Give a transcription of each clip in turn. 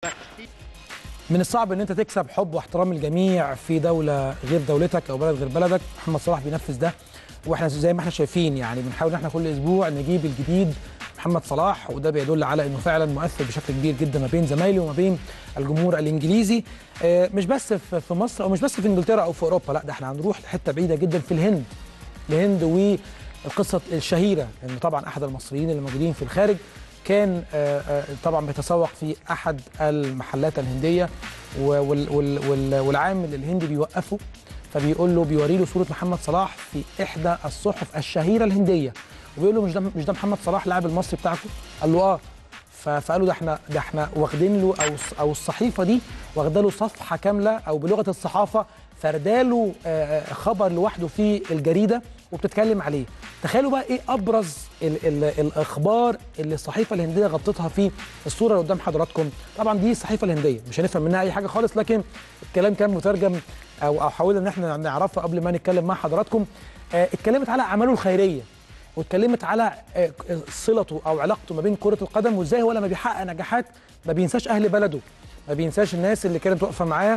من الصعب ان انت تكسب حب واحترام الجميع في دوله غير دولتك او بلد غير بلدك محمد صلاح بينفذ ده واحنا زي ما احنا شايفين يعني بنحاول ان احنا كل اسبوع نجيب الجديد محمد صلاح وده بيدل على انه فعلا مؤثر بشكل كبير جدا ما بين زمايله وما بين الجمهور الانجليزي آه، مش بس في في مصر او مش بس في انجلترا او في اوروبا لا ده احنا هنروح لحته بعيده جدا في الهند الهند والقصه الشهيره انه طبعا احد المصريين اللي موجودين في الخارج كان آه، آه، طبعا بيتسوق في احد المحلات الهنديه وال- وال- وال- والعامل الهندي بيوقفه فبيقول له بيوري له صوره محمد صلاح في احدى الصحف الشهيره الهنديه وبيقول له مش ده مش ده محمد صلاح لاعب المصري بتاعكم؟ قال له اه ف- فقالوا ده احنا ده احنا واخدين له او او الصحيفه دي واخده له صفحه كامله او بلغه الصحافه فرداله آه، خبر لوحده في الجريده وبتتكلم عليه تخيلوا بقى ايه ابرز ال ال الاخبار اللي الصحيفه الهنديه غطتها في الصوره اللي قدام حضراتكم طبعا دي الصحيفه الهنديه مش هنفهم منها اي حاجه خالص لكن الكلام كان مترجم او او حاولنا ان احنا نعرفه قبل ما نتكلم مع حضراتكم آه، اتكلمت على اعماله الخيريه واتكلمت على آه، صلته او علاقته ما بين كره القدم وازاي هو لما بيحقق نجاحات ما بينساش اهل بلده ما بينساش الناس اللي كانت واقفه معاه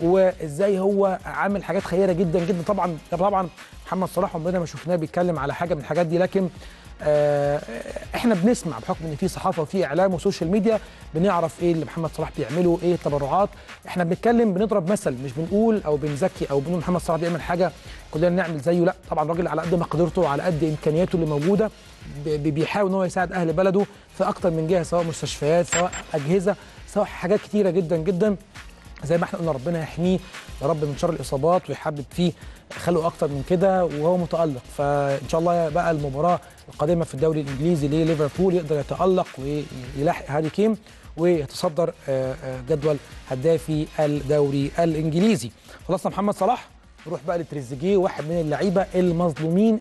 وازاي هو عامل حاجات خيره جدا جدا طبعا طبعا محمد صلاح عمرنا ما شفناه بيتكلم على حاجه من الحاجات دي لكن آه، احنا بنسمع بحكم ان في صحافه وفي اعلام وسوشيال ميديا بنعرف ايه اللي محمد صلاح بيعمله ايه التبرعات احنا بنتكلم بنضرب مثل مش بنقول او بنزكي او بنقول محمد صلاح بيعمل حاجه كلنا نعمل زيه لا طبعا راجل على قد مقدرته وعلى قد امكانياته اللي موجوده ب- بيحاول ان هو يساعد اهل بلده في اكتر من جهه سواء مستشفيات سواء اجهزه سواء حاجات كتيره جدا جدا زي ما احنا قلنا ربنا يحميه يا رب من شر الاصابات ويحبب فيه خلقه اكتر من كده وهو متالق فان شاء الله بقى المباراه القادمه في الدوري الانجليزي لليفربول يقدر يتالق ويلاحق هاري كين ويتصدر آه، آه، جدول هدافي الدوري الانجليزي خلصنا محمد صلاح نروح بقى لتريزيجيه واحد من اللعيبه المظلومين